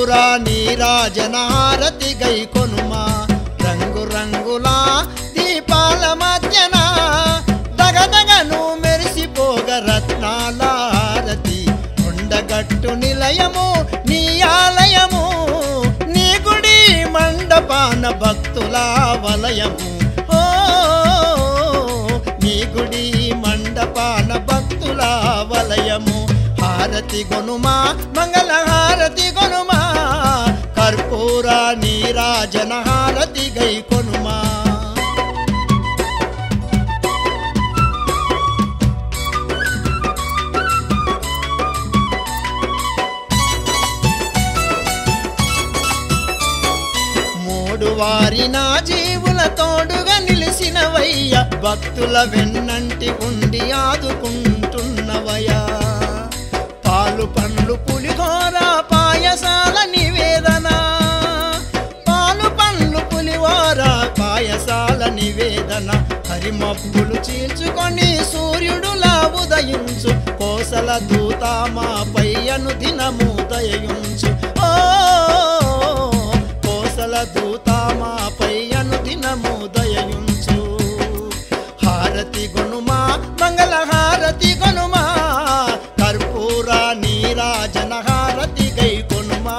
కర్పూర నీరాజన హారతి గై కొనుమా రంగు రంగుల దీపాల మధ్యన దగదగను మెరిసిపోగ రత్నాల హారతి కొండగట్టు నిలయము నీ ఆలయము నీ గుడి మండపాన భక్తుల వలయము ఓ నీ గుడి మండపాన భక్తుల వలయము హారతి గొనుమా మంగళ హారతి గొనుమా కర్పూర నీరాజన హారతి గై కొనుమా మూడు వారి నా జీవుల తోడుగా నిలిసినవయ్య భక్తుల వెన్నంటి ఉండి ఆదుకుంటున్నవయ్యా పాలు పండ్లు పులిహోర పాయసాల నివేదన పాలు పండ్లు పులిహోర పాయసాల నివేదన హరిమప్పులు చీల్చుకొని సూర్యుడులా ఉదయించు కోసల దూత మాపై అనుదినము దయయుంచు ఓ కోసల దూత మాపై అనుదినము దయయుంచు హారతి గొనుమా మంగళ హారతి గొనుమా కర్పూర నీరాజన హారతి గై కొనుమా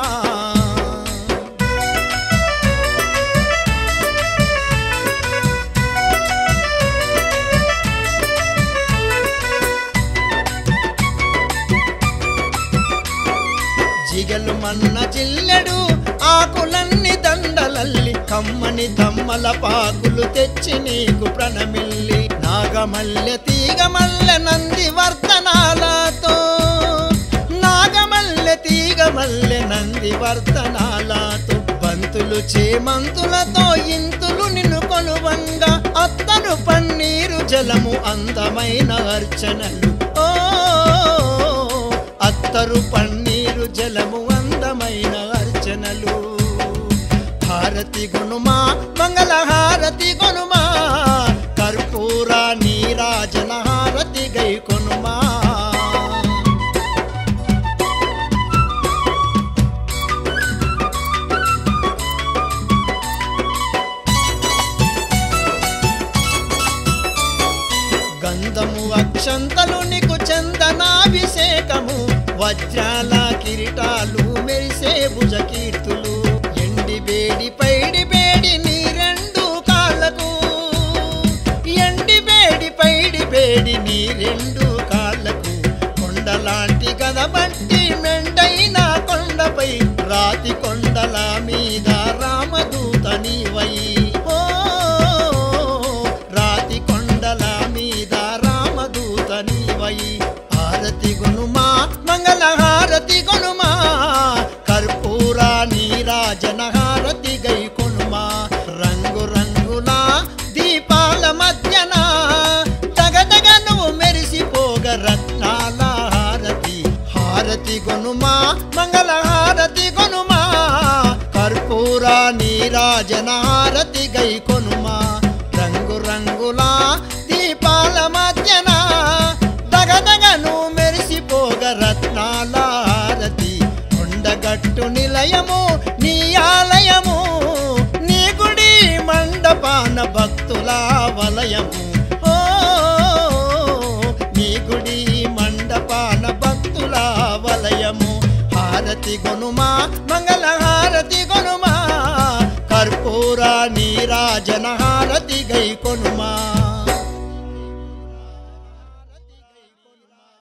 జిగలు మన్న జిల్లెడు ఆకులన్ని దండలల్లి కమ్మని తమ్మల పాకులు తెచ్చి నీకు ప్రణమిల్లి నాగమల్లె తీగమల్లె నంది వర్తనాలతో నాగమల్లె తీగమల్లె నంది వర్తనాలతో బంతులు చేమంతులతో ఇంతులు నిన్ను కొలువంగా అత్తను పన్నీరు జలము అందమైన అర్చనలు ఓ అత్తరు పన్నీరు జలము అందమైన అర్చనలు హారతి గుణుమా మంగళ హారతి గుణుమా కర్పూర నీరాజన హారతి గై కొనుమా గంధము అక్షంతలు నీకు చందనాభిషేకము వజ్రాల కిరీటాలు మెరిసే భుజ కీర్తులు ఎండి వేడి పైడి వేడి నీ రెండు కాళ్ళకు ఎండి వేడి పైడి వేడి నీ రెండు కాళ్ళకు కొండలాంటి గదబట్టి మెండైన కొండపై రాతి కొండల మీద రామదూత నీవై ఓ రాతి కొండల మీద రామదూత నీవై హారతి గునుమా మంగళ హారతి గునుమా కర్పూర నీరాజన హారతి గై కొనుమా రంగు రంగుల దీపాల మధ్యన తగదగ నువ్వు మెరిసిపోగ రత్నాల హారతి హారతి గొనుమా మంగళ హారతి గొనుమా కర్పూర నీరాజన హారతి గై కొనుమా రంగు రంగుల దీపాల మధ్యన దగదగను మెరిసిపోగ రత్నాల హారతి కొండగట్టు నిలయము నీ ఆలయము నీ గుడి మండపాన భక్తుల వలయము ఓ నీ గుడి మండపాన భక్తుల వలయము హారతి గొనుమా మంగళ హారతి గొనుమా కర్పూర నీరాజన హారతి గై కొనుమా